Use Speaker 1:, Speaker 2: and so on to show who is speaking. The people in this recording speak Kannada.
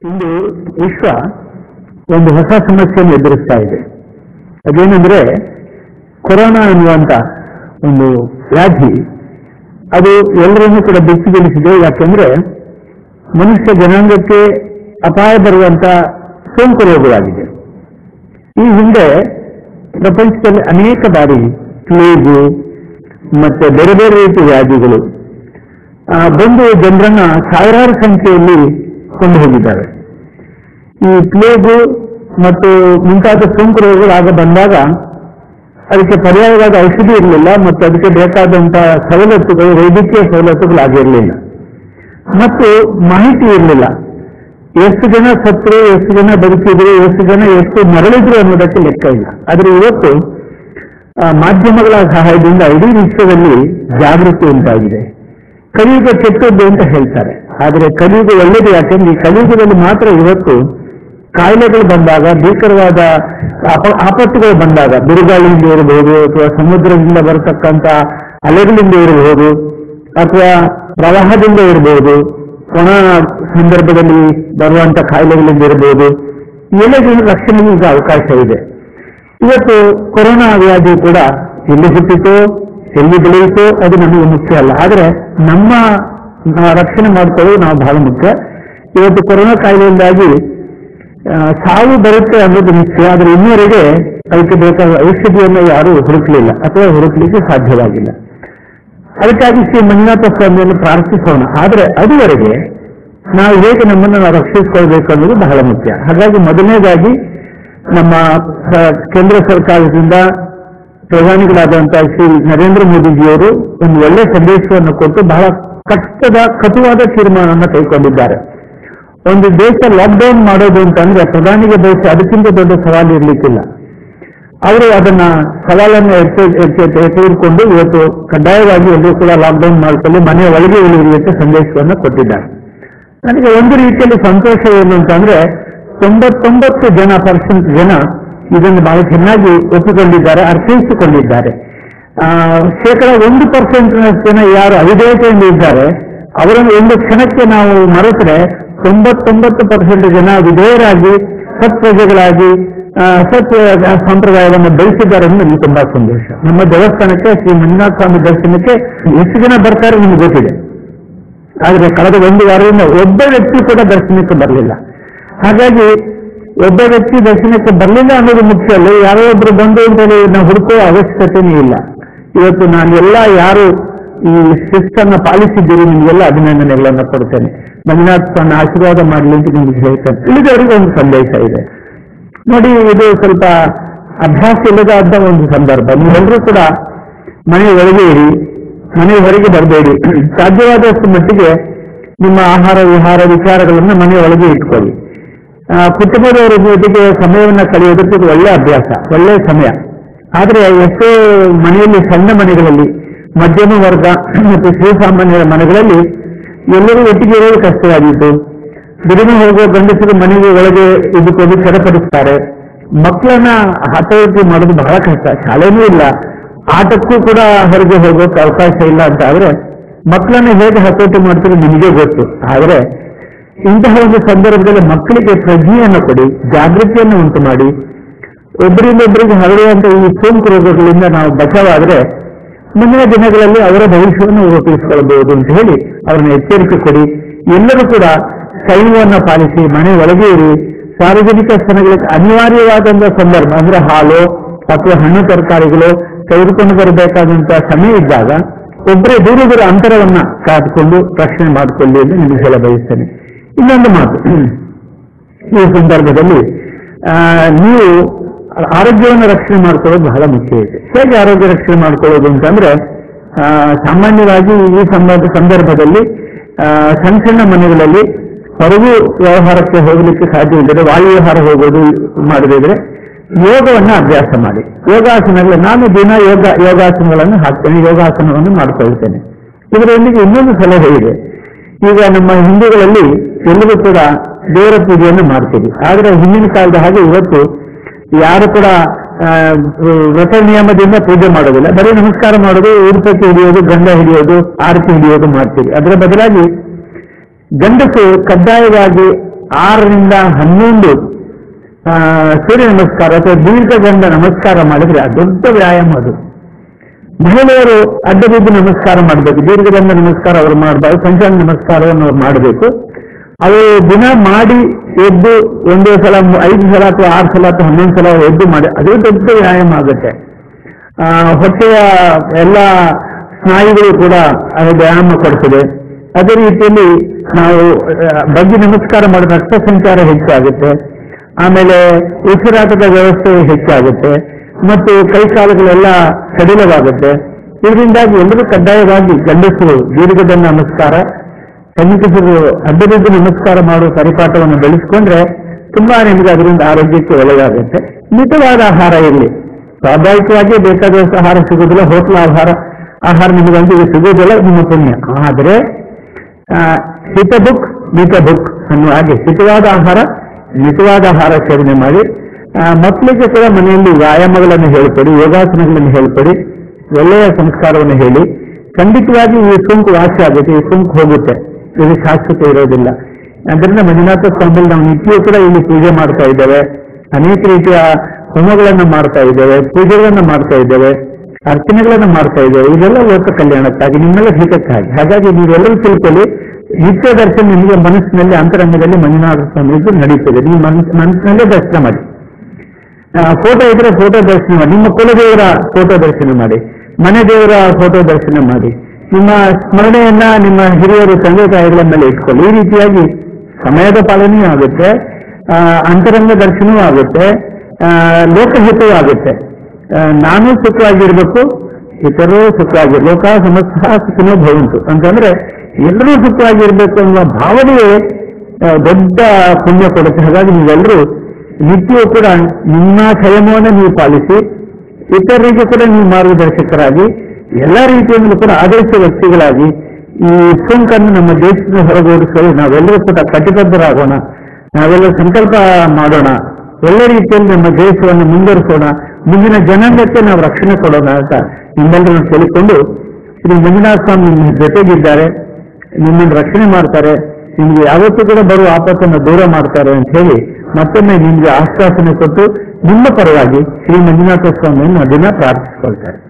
Speaker 1: ಇಂದು ವಿಶ್ವ ಒಂದು ಹೊಸ ಸಮಸ್ಯೆಯನ್ನು ಎದುರಿಸ್ತಾ ಇದೆ ಅದೇನೆಂದ್ರೆ ಕೊರೋನಾ ಅನ್ನುವಂತ ಒಂದು ವ್ಯಾಧಿ ಅದು ಎಲ್ಲರನ್ನೂ ಕೂಡ ಬೆಚ್ಚಿಗೆಳಿಸಿದೆ ಯಾಕೆಂದ್ರೆ ಮನುಷ್ಯ ಜನಾಂಗಕ್ಕೆ ಅಪಾಯ ಬರುವಂತ ಸೋಂಕು ರೋಗವಾಗಿದೆ ಈ ಹಿಂದೆ ಪ್ರಪಂಚದಲ್ಲಿ ಅನೇಕ ಬಾರಿ ಪ್ಲೇಗು ಮತ್ತೆ ಬೇರೆ ಬೇರೆ ರೀತಿಯ ವ್ಯಾಧಿಗಳು ಆ, ಬಂದು ಜನರನ್ನ ಸಾವಿರಾರು ಸಂಖ್ಯೆಯಲ್ಲಿ ಕೊಂಡು ಹೋಗಿದ್ದಾರೆ ಈ ಪ್ಲೇಗು ಮತ್ತು ಮುಂತಾದ ಸೋಂಕು ರೋಗಗಳು ಆಗ ಬಂದಾಗ ಅದಕ್ಕೆ ಪರ್ಯಾಯವಾದ ಔಷಧಿ ಇರಲಿಲ್ಲ ಮತ್ತು ಅದಕ್ಕೆ ಬೇಕಾದಂತ ಸವಲತ್ತುಗಳು ವೈದ್ಯಕೀಯ ಸವಲತ್ತುಗಳು ಆಗಿರಲಿಲ್ಲ ಮತ್ತು ಮಾಹಿತಿ ಇರಲಿಲ್ಲ ಎಷ್ಟು ಜನ ಸತ್ರು ಎಷ್ಟು ಜನ ಬದುಕಿದ್ರು ಎಷ್ಟು ಜನ ಎಷ್ಟು ಮರಳಿದ್ರು ಅನ್ನೋದಕ್ಕೆ ಲೆಕ್ಕ ಇಲ್ಲ ಆದ್ರೆ ಇವತ್ತು ಆ, ಮಾಧ್ಯಮಗಳ ಸಹಾಯದಿಂದ ಇಡೀ ವಿಶ್ವದಲ್ಲಿ ಜಾಗೃತಿ ಉಂಟಾಗಿದೆ ಕಲಿಯುಗ ಕೆಟ್ಟದ್ದು ಅಂತ ಹೇಳ್ತಾರೆ ಆದರೆ ಕಲಿಯುಗ ಒಳ್ಳೆಯದು ಯಾಕೆಂದ್ರೆ ಈ ಕಲಿಯುಗದಲ್ಲಿ ಮಾತ್ರ ಇವತ್ತು ಕಾಯಿಲೆಗಳು ಬಂದಾಗ ಭೀಕರವಾದ ಆಪ- ಆಪತ್ತುಗಳು ಬಂದಾಗ ಬಿರುಗಾಳಿಯಿಂದ ಇರಬಹುದು ಅಥವಾ ಸಮುದ್ರದಿಂದ ಬರತಕ್ಕಂತ ಅಲೆಗಳಿಂದ ಇರಬಹುದು ಅಥವಾ ಪ್ರವಾಹದಿಂದ ಇರಬಹುದು ಒಣ ಸಂದರ್ಭದಲ್ಲಿ ಬರುವಂತ ಕಾಯಿಲೆಗಳಿಂದ ಇರಬಹುದು ಎಲ್ಲದರಿಂದ ರಕ್ಷಣೆಗೆ ಈಗ ಅವಕಾಶ ಇದೆ ಇವತ್ತು ಕೊರೋನಾ ವ್ಯಾಧಿ ಕೂಡ ಎಲ್ಲಿ ಹುಟ್ಟಿತೋ ಎಲ್ಲಿ ಬೆಳೆಯಿತೋ ಅದು ನಮಗೆ ಮುಖ್ಯ ಅಲ್ಲ ಆದ್ರೆ ನಮ್ಮ ಆ, ರಕ್ಷಣೆ ಮಾಡ್ಕೊಳ್ಳೋದು ನಾವು ಬಹಳ ಮುಖ್ಯ ಇವತ್ತು ಕೊರೋನಾ ಕಾಯಿಲೆಯಿಂದಾಗಿ ಆ, ಸಾವು ಬರುತ್ತೆ ಅನ್ನೋದು ನಿಶ್ಚಯ ಆದ್ರೆ ಇನ್ನೂವರೆಗೆ ಅದಕ್ಕೆ ಬೇಕಾದ ಔಷಧಿಯನ್ನು ಯಾರು ಹುಡುಕಲಿಲ್ಲ ಅಥವಾ ಹುಡುಕಲಿಕ್ಕೆ ಸಾಧ್ಯವಾಗಿಲ್ಲ ಅದಕ್ಕಾಗಿ ಶ್ರೀ ಮಂಜುನಾಥ ಸ್ವಾಮಿಯನ್ನು ಪ್ರಾರ್ಥಿಸೋಣ ಆದ್ರೆ ಅದುವರೆಗೆ ನಾವು ಹೇಗೆ ನಮ್ಮನ್ನು ನಾವು ರಕ್ಷಿಸಿಕೊಳ್ಬೇಕು ಅನ್ನೋದು ಬಹಳ ಮುಖ್ಯ ಹಾಗಾಗಿ ಮೊದಲನೇದಾಗಿ ನಮ್ಮ ಆ, ಕೇಂದ್ರ ಸರ್ಕಾರದಿಂದ ಪ್ರಧಾನಿಗಳಾದಂತಹ ಶ್ರೀ ನರೇಂದ್ರ ಮೋದಿಜಿಯವರು ಒಂದು ಒಳ್ಳೆ ಸಂದೇಶವನ್ನು ಕೊಟ್ಟು ಬಹಳ ಕಷ್ಟದ ಕಟುವಾದ ತೀರ್ಮಾನವನ್ನು ಕೈಗೊಂಡಿದ್ದಾರೆ ಒಂದು ದೇಶ ಲಾಕ್ಡೌನ್ ಮಾಡೋದು ಅಂತಂದ್ರೆ ಪ್ರಧಾನಿಗೆ ಬಹುಶಃ ಅದಕ್ಕಿಂತ ದೊಡ್ಡ ಸವಾಲು ಇರಲಿಕ್ಕಿಲ್ಲ ಅವರು ಅದನ್ನ ಸವಾಲನ್ನು ಎತ್ತಿ- ಎತ್ತಿ- ತೆಗೆದುಕೊಂಡು ಇವತ್ತು ಕಡ್ಡಾಯವಾಗಿ ಎಲ್ಲರೂ ಕೂಡ ಲಾಕ್ಡೌನ್ ಮಾಡಿಕೊಳ್ಳಿ ಮನೆಯ ಒಳಗೆ ಉಳಿಯಿರಿ ಅಂತ ಸಂದೇಶವನ್ನು ಕೊಟ್ಟಿದ್ದಾರೆ ನನಗೆ ಒಂದು ರೀತಿಯಲ್ಲಿ ಸಂತೋಷ ಏನು ಅಂತಂದ್ರೆ ತೊಂಬತ್ತೊಂಬತ್ತು ಜನ ಪರ್ಸೆಂಟ್ ಜನ ಇದನ್ನು ಬಹಳ ಚೆನ್ನಾಗಿ ಒಪ್ಪಿಕೊಂಡಿದ್ದಾರೆ ಅರ್ಥೈಸಿಕೊಂಡಿದ್ದಾರೆ ಆ, ಶೇಕಡ ಒಂದು ಪರ್ಸೆಂಟ್ ಜನ ಯಾರು ಅವಿಧೇಯತೆಯಿಂದ ಇದ್ದಾರೆ ಅವರನ್ನು ಒಂದು ಕ್ಷಣಕ್ಕೆ ನಾವು ಮರೆತರೆ ತೊಂಬತ್ತೊಂಬತ್ತು ಪರ್ಸೆಂಟ್ ಜನ ವಿಧೇಯರಾಗಿ ಸತ್ಪ್ರಜೆಗಳಾಗಿ ಆ, ಸತ್ ಸಂಪ್ರದಾಯವನ್ನು ಬೆಳೆಸಿದ್ದಾರೆ ಅನ್ನೋದು ನನಗೆ ತುಂಬಾ ಸಂತೋಷ ನಮ್ಮ ದೇವಸ್ಥಾನಕ್ಕೆ ಶ್ರೀ ಮಂಜುನಾಥ ಸ್ವಾಮಿ ದರ್ಶನಕ್ಕೆ ಎಷ್ಟು ಜನ ಬರ್ತಾರೆ ನಿಮ್ಗೆ ಗೊತ್ತಿದೆ ಆದ್ರೆ ಕಳೆದ ಒಂದು ವಾರದಿಂದ ಒಬ್ಬ ವ್ಯಕ್ತಿ ಕೂಡ ದರ್ಶನಕ್ಕೆ ಬರಲಿಲ್ಲ ಹಾಗಾಗಿ ಒಬ್ಬ ವ್ಯಕ್ತಿ ದರ್ಶನಕ್ಕೆ ಬರಲಿಲ್ಲ ಅನ್ನೋದು ಮುಖ್ಯ ಅಲ್ಲ ಯಾರೋ ಒಬ್ರು ಬಂದು ಅಂತ ಹೇಳಿ ನಾವು ಹುಡುಕೋ ಅವಶ್ಯಕತೆನೇ ಇಲ್ಲ ಇವತ್ತು ನಾನು ಎಲ್ಲ ಯಾರು ಈ ಶಿಸ್ತನ್ನ ಪಾಲಿಸಿದ್ದೀರಿ ನಿಮಗೆಲ್ಲ ಅಭಿನಂದನೆಗಳನ್ನ ಕೊಡ್ತೇನೆ ಮಂಜುನಾಥ್ ಸ್ವಾಮಿ ಆಶೀರ್ವಾದ ಮಾಡಲಿ ಅಂತ ನಿಮ್ಗೆ ಹೇಳ್ತೇನೆ ಉಳಿದವರಿಗೆ ಒಂದು ಸಂದೇಶ ಇದೆ ನೋಡಿ ಇದು ಸ್ವಲ್ಪ ಅಭ್ಯಾಸ ಇಲ್ಲದಾದ ಒಂದು ಸಂದರ್ಭ ನೀವೆಲ್ಲರೂ ಕೂಡ ಮನೆ ಒಳಗೆ ಇರಿ ಮನೆ ಹೊರಗೆ ಬರಬೇಡಿ ಸಾಧ್ಯವಾದಷ್ಟು ಮಟ್ಟಿಗೆ ನಿಮ್ಮ ಆಹಾರ ವಿಹಾರ ವಿಚಾರಗಳನ್ನು ಮನೆ ಒಳಗೆ ಇಟ್ಕೊಳ್ಳಿ ಆ, ಕುಟುಂಬದವರ ಜೊತೆಗೆ ಸಮಯವನ್ನು ಕಳೆಯೋದಕ್ಕೆ ಇದು ಒಳ್ಳೆ ಅಭ್ಯಾಸ ಒಳ್ಳೆ ಸಮಯ ಆದ್ರೆ ಎಷ್ಟೋ ಮನೆಯಲ್ಲಿ ಸಣ್ಣ ಮನೆಗಳಲ್ಲಿ ಮಧ್ಯಮ ವರ್ಗ ಮತ್ತು ಶ್ರೀಸಾಮಾನ್ಯರ ಮನೆಗಳಲ್ಲಿ ಎಲ್ಲರೂ ಒಟ್ಟಿಗೆ ಇರೋದು ಕಷ್ಟವಾಗಿತ್ತು ದುಡಿಮೆ ಹೋಗುವ ಗಂಡಸರು ಮನೆಗೆ ಒಳಗೆ ಇದ್ದುಕೊಂಡು ಚಡಪಡಿಸ್ತಾರೆ ಮಕ್ಕಳನ್ನ ಹತೋಟಿ ಮಾಡೋದು ಬಹಳ ಕಷ್ಟ ಶಾಲೆನೂ ಇಲ್ಲ ಆಟಕ್ಕೂ ಕೂಡ ಹೊರಗೆ ಹೋಗೋಕೆ ಅವಕಾಶ ಇಲ್ಲ ಅಂತ ಆದ್ರೆ ಮಕ್ಕಳನ್ನ ಹೇಗೆ ಹತೋಟಿ ಮಾಡ್ತಾರೆ ನಿಮಗೆ ಗೊತ್ತು ಆದ್ರೆ ಇಂತಹ ಒಂದು ಸಂದರ್ಭದಲ್ಲಿ ಮಕ್ಕಳಿಗೆ ಪ್ರಜ್ಞೆಯನ್ನು ಕೊಡಿ ಜಾಗೃತಿಯನ್ನು ಉಂಟು ಮಾಡಿ ಒಬ್ಬರಿಂದ ಒಬ್ಬರಿಗೆ ಹರಡುವಂತ ಈ ಸೋಂಕು ರೋಗಗಳಿಂದ ನಾವು ಬಚಾವಾದ್ರೆ ಮುಂದಿನ ದಿನಗಳಲ್ಲಿ ಅವರ ಭವಿಷ್ಯವನ್ನು ರೂಪಿಸಿಕೊಳ್ಳಬಹುದು ಅಂತ ಹೇಳಿ ಅವರನ್ನು ಎಚ್ಚರಿಕೆ ಕೊಡಿ ಎಲ್ಲರೂ ಕೂಡ ಸಂಯಮವನ್ನು ಪಾಲಿಸಿ ಮನೆ ಒಳಗೆ ಇರಿ ಸಾರ್ವಜನಿಕ ಸ್ಥಳಗಳಿಗೆ ಅನಿವಾರ್ಯವಾದಂತಹ ಸಂದರ್ಭ ಅಂದ್ರೆ ಹಾಲು ಅಥವಾ ಹಣ್ಣು ತರಕಾರಿಗಳು ತೆಗೆದುಕೊಂಡು ಬರಬೇಕಾದಂತಹ ಸಮಯ ಇದ್ದಾಗ ಒಬ್ಬರೇ ದೂರ ದೂರ ಅಂತರವನ್ನ ಕಾದುಕೊಂಡು ರಕ್ಷಣೆ ಮಾಡಿಕೊಳ್ಳಿ ಎಂದು ನಿಮಗೆ ಹೇಳ ಬಯಸ್ತೇನೆ ಇನ್ನೊಂದು ಮಾತು ಈ ಸಂದರ್ಭದಲ್ಲಿ ಆ, ನೀವು ಆರೋಗ್ಯವನ್ನು ರಕ್ಷಣೆ ಮಾಡ್ಕೊಳ್ಳೋದು ಬಹಳ ಮುಖ್ಯ ಇದೆ ಹೇಗೆ ಆರೋಗ್ಯ ರಕ್ಷಣೆ ಮಾಡ್ಕೊಳ್ಳೋದು ಅಂತಂದ್ರೆ ಆ, ಸಾಮಾನ್ಯವಾಗಿ ಈ ಸಂದರ್ಭ ಸಂದರ್ಭದಲ್ಲಿ ಆ, ಸಣ್ಣ ಸಣ್ಣ ಮನೆಗಳಲ್ಲಿ ಹೊರಗೂ ವ್ಯವಹಾರಕ್ಕೆ ಹೋಗಲಿಕ್ಕೆ ಸಾಧ್ಯ ಇದ್ದರೆ ವಾಯು ವಿಹಾರ ಹೋಗೋದು ಮಾಡದಿದ್ರೆ ಯೋಗವನ್ನ ಅಭ್ಯಾಸ ಮಾಡಿ ಯೋಗಾಸನಗಳು ನಾನು ದಿನ ಯೋಗ ಯೋಗಾಸನಗಳನ್ನು ಹಾಕ್ತೇನೆ ಯೋಗಾಸನವನ್ನು ಮಾಡ್ಕೊಳ್ತೇನೆ ಇದರೊಂದಿಗೆ ಇನ್ನೊಂದು ಸಲಹೆ ಇದೆ ಈಗ ನಮ್ಮ ಹಿಂದೂಗಳಲ್ಲಿ ಎಲ್ಲರೂ ಕೂಡ ದೇವರ ಪೂಜೆಯನ್ನು ಮಾಡ್ತೀವಿ ಆದ್ರೆ ಹಿಂದಿನ ಕಾಲದ ಹಾಗೆ ಇವತ್ತು ಯಾರು ಕೂಡ ಆ, ವ್ರತ ನಿಯಮದಿಂದ ಪೂಜೆ ಮಾಡೋದಿಲ್ಲ ಬರೀ ನಮಸ್ಕಾರ ಮಾಡೋದು ಊರ್ಪಕ್ಕೆ ಹಿಡಿಯೋದು ಗಂಧ ಹಿಡಿಯೋದು ಆರತಿ ಹಿಡಿಯೋದು ಮಾಡ್ತೀವಿ ಅದರ ಬದಲಾಗಿ ಗಂಡಸು ಕಡ್ಡಾಯವಾಗಿ ಆರರಿಂದ ಹನ್ನೊಂದು ಆ, ಸೂರ್ಯ ನಮಸ್ಕಾರ ಅಥವಾ ದೀರ್ಘದಂಡ ನಮಸ್ಕಾರ ಮಾಡಿದ್ರೆ ಅದು ದೊಡ್ಡ ವ್ಯಾಯಾಮ ಅದು ಮಹಿಳೆಯರು ಅಡ್ಡ ಬಿದ್ದು ನಮಸ್ಕಾರ ಮಾಡಬೇಕು ದೀರ್ಘದಂಡ ನಮಸ್ಕಾರ ಅವರು ಮಾಡಬಾರ್ದು ಪಂಚಾಂಗ ನಮಸ್ಕಾರವನ್ನು ಅವ್ರು ಮಾಡಬೇಕು ಅವರು ದಿನ ಮಾಡಿ ಎದ್ದು ಒಂದೇ ಸಲ ಮೂ- ಐದು ಸಲ ಅಥವಾ ಆರು ಸಲ ಅಥವಾ ಹನ್ನೊಂದು ಸಲ ಎದ್ದು ಮಾಡಿ ಅದು ದೊಡ್ಡ ವ್ಯಾಯಾಮ ಆಗುತ್ತೆ ಆ, ಹೊಟ್ಟೆಯ ಎಲ್ಲ ಸ್ನಾಯುಗಳು ಕೂಡ ಅದು ವ್ಯಾಯಾಮ ಕೊಡ್ತದೆ ಅದೇ ರೀತಿಯಲ್ಲಿ ನಾವು ಆ, ಬಗ್ಗಿ ನಮಸ್ಕಾರ ಮಾಡಿದ ರಕ್ತ ಸಂಚಾರ ಹೆಚ್ಚಾಗುತ್ತೆ ಆಮೇಲೆ ಉಸಿರಾಟದ ವ್ಯವಸ್ಥೆ ಹೆಚ್ಚಾಗುತ್ತೆ ಮತ್ತು ಕೈ ಕಾಲುಗಳೆಲ್ಲ ಸಡಿಲವಾಗುತ್ತೆ ಇದರಿಂದಾಗಿ ಎಲ್ಲರೂ ಕಡ್ಡಾಯವಾಗಿ ಗಂಡಸರು ದೀರ್ಘದಂಡ ನಮಸ್ಕಾರ ಹೆಂಗಸರು ಅಡ್ಡಬಿದ್ದು ನಮಸ್ಕಾರ ಮಾಡುವ ಪರಿಪಾಠವನ್ನು ಬೆಳೆಸ್ಕೊಂಡ್ರೆ ತುಂಬಾ ನಿಮಗೆ ಅದರಿಂದ ಆರೋಗ್ಯಕ್ಕೆ ಒಳ್ಳೆಯದಾಗುತ್ತೆ ಮಿತವಾದ ಆಹಾರ ಇರಲಿ ಸ್ವಾಭಾವಿಕವಾಗಿ ಬೇಕಾದಷ್ಟು ಆಹಾರ ಸಿಗೋದಿಲ್ಲ ಹೋಟ್ಲ ಆಹಾರ ಆಹಾರ ನಿಮಗಂತೂ ಇದು ಸಿಗೋದಿಲ್ಲ ನಿಮ್ಮ ಪುಣ್ಯ ಆದರೆ ಆ, ಹಿತ ಬುಕ್ ಮಿತ ಬುಕ್ ಅನ್ನುವ ಹಾಗೆ ಹಿತವಾದ ಆಹಾರ ಮಿತವಾದ ಆಹಾರ ಸೇವನೆ ಮಾಡಿ ಆ, ಮಕ್ಕಳಿಗೆ ಕೂಡ ಮನೆಯಲ್ಲಿ ವ್ಯಾಯಾಮಗಳನ್ನು ಹೇಳ್ಕೊಡಿ ಯೋಗಾಸನಗಳನ್ನು ಹೇಳ್ಕೊಡಿ ಒಳ್ಳೆಯ ಸಂಸ್ಕಾರವನ್ನು ಹೇಳಿ ಖಂಡಿತವಾಗಿ ಈ ಸೋಂಕು ವಾಸಿ ಆಗುತ್ತೆ ಈ ಸೋಂಕು ಹೋಗುತ್ತೆ ಇದು ಶಾಶ್ವತ ಇರೋದಿಲ್ಲ ಅದರಿಂದ ಮಂಜುನಾಥ ಸ್ವಾಮಿಯಲ್ಲಿ ನಾವು ನಿತ್ಯವೂ ಕೂಡ ಇಲ್ಲಿ ಪೂಜೆ ಮಾಡ್ತಾ ಇದ್ದೇವೆ ಅನೇಕ ರೀತಿಯ ಹೋಮಗಳನ್ನ ಮಾಡ್ತಾ ಇದ್ದೇವೆ ಪೂಜೆಗಳನ್ನ ಮಾಡ್ತಾ ಇದ್ದೇವೆ ಅರ್ಚನೆಗಳನ್ನ ಮಾಡ್ತಾ ಇದ್ದೇವೆ ಇದೆಲ್ಲ ಲೋಕ ಕಲ್ಯಾಣಕ್ಕಾಗಿ ನಿಮ್ಮೆಲ್ಲ ಹಿತಕ್ಕಾಗಿ ಹಾಗಾಗಿ ನೀವೆಲ್ಲರೂ ತಿಳ್ಕೊಳ್ಳಿ ನಿತ್ಯ ದರ್ಶನ ನಿಮಗೆ ಮನಸ್ಸಿನಲ್ಲಿ ಅಂತರಂಗದಲ್ಲಿ ಮಂಜುನಾಥ ಸ್ವಾಮಿಗೂ ನಡೀತದೆ ನೀವು ಮನಸ್ ಮನಸ್ಸಿನಲ್ಲೇ ದರ್ಶನ ಮಾಡಿ ಫೋಟೋ ಇದ್ರೆ ಫೋಟೋ ದರ್ಶನ ಮಾಡಿ ನಿಮ್ಮ ಕುಲದೇವರ ಫೋಟೋ ದರ್ಶನ ಮಾಡಿ ಮನೆ ದೇವರ ಫೋಟೋ ದರ್ಶನ ಮಾಡಿ ನಿಮ್ಮ ಸ್ಮರಣೆಯನ್ನ ನಿಮ್ಮ ಹಿರಿಯರು ತಂದೆ ತಾಯಿಗಳ ಮೇಲೆ ಇಟ್ಕೊಳ್ಳಿ ಈ ರೀತಿಯಾಗಿ ಸಮಯದ ಪಾಲನೆಯೂ ಆಗುತ್ತೆ ಆ, ಅಂತರಂಗ ದರ್ಶನವೂ ಆಗುತ್ತೆ ಆ, ಲೋಕಹಿತವೂ ಆಗುತ್ತೆ ಆ, ನಾನು ಸುಖವಾಗಿರ್ಬೇಕು ಇತರರು ಸುಖವಾಗಿ ಲೋಕ ಸಮಸ್ತ ಸುಖನೋ ಭವಂತು ಅಂತಂದ್ರೆ ಎಲ್ಲರೂ ಸುಖವಾಗಿರ್ಬೇಕು ಅನ್ನುವ ಭಾವನೆಯೇ ಆ, ದೊಡ್ಡ ಪುಣ್ಯ ಕೊಡುತ್ತೆ ಹಾಗಾಗಿ ನೀವೆಲ್ಲರೂ ನಿತ್ಯವೂ ಕೂಡ ನಿಮ್ಮ ಸಂಯಮವನ್ನು ನೀವು ಪಾಲಿಸಿ ಇತರರಿಗೆ ಕೂಡ ನೀವು ಮಾರ್ಗದರ್ಶಕರಾಗಿ ಎಲ್ಲ ರೀತಿಯಿಂದಲೂ ಕೂಡ ಆದರ್ಶ ವ್ಯಕ್ತಿಗಳಾಗಿ ಈ ಸೋಂಕನ್ನು ನಮ್ಮ ದೇಶದಿಂದ ಹೊರಗೋಡಿಸಲು ನಾವೆಲ್ಲರೂ ಕೂಡ ಕಟಿಬದ್ಧರಾಗೋಣ ನಾವೆಲ್ಲ ಸಂಕಲ್ಪ ಮಾಡೋಣ ಒಳ್ಳೆ ರೀತಿಯಲ್ಲಿ ನಮ್ಮ ದೇಶವನ್ನು ಮುಂದುವರಿಸೋಣ ಮುಂದಿನ ಜನಾಂಗಕ್ಕೆ ನಾವು ರಕ್ಷಣೆ ಕೊಡೋಣ ಅಂತ ನಿಮ್ಮೆಲ್ಲರನ್ನು ಕೇಳಿಕೊಂಡು ಶ್ರೀ ಮಂಜುನಾಥ ಸ್ವಾಮಿ ನಿಮ್ಮ ಜೊತೆಗಿದ್ದಾರೆ ನಿಮ್ಮನ್ನು ರಕ್ಷಣೆ ಮಾಡ್ತಾರೆ ನಿಮ್ಗೆ ಯಾವತ್ತೂ ಕೂಡ ಬರುವ ಆಪತ್ತನ್ನು ದೂರ ಮಾಡ್ತಾರೆ ಅಂತ ಹೇಳಿ ಮತ್ತೊಮ್ಮೆ ನಿಮ್ಗೆ ಆಶ್ವಾಸನೆ ಕೊಟ್ಟು ನಿಮ್ಮ ಪರವಾಗಿ ಶ್ರೀ ಮಂಜುನಾಥ ಸ್ವಾಮಿಯನ್ನು ಅದನ್ನ ಪ್ರಾರ್ಥಿಸ್ಕೊಳ್ತಾರೆ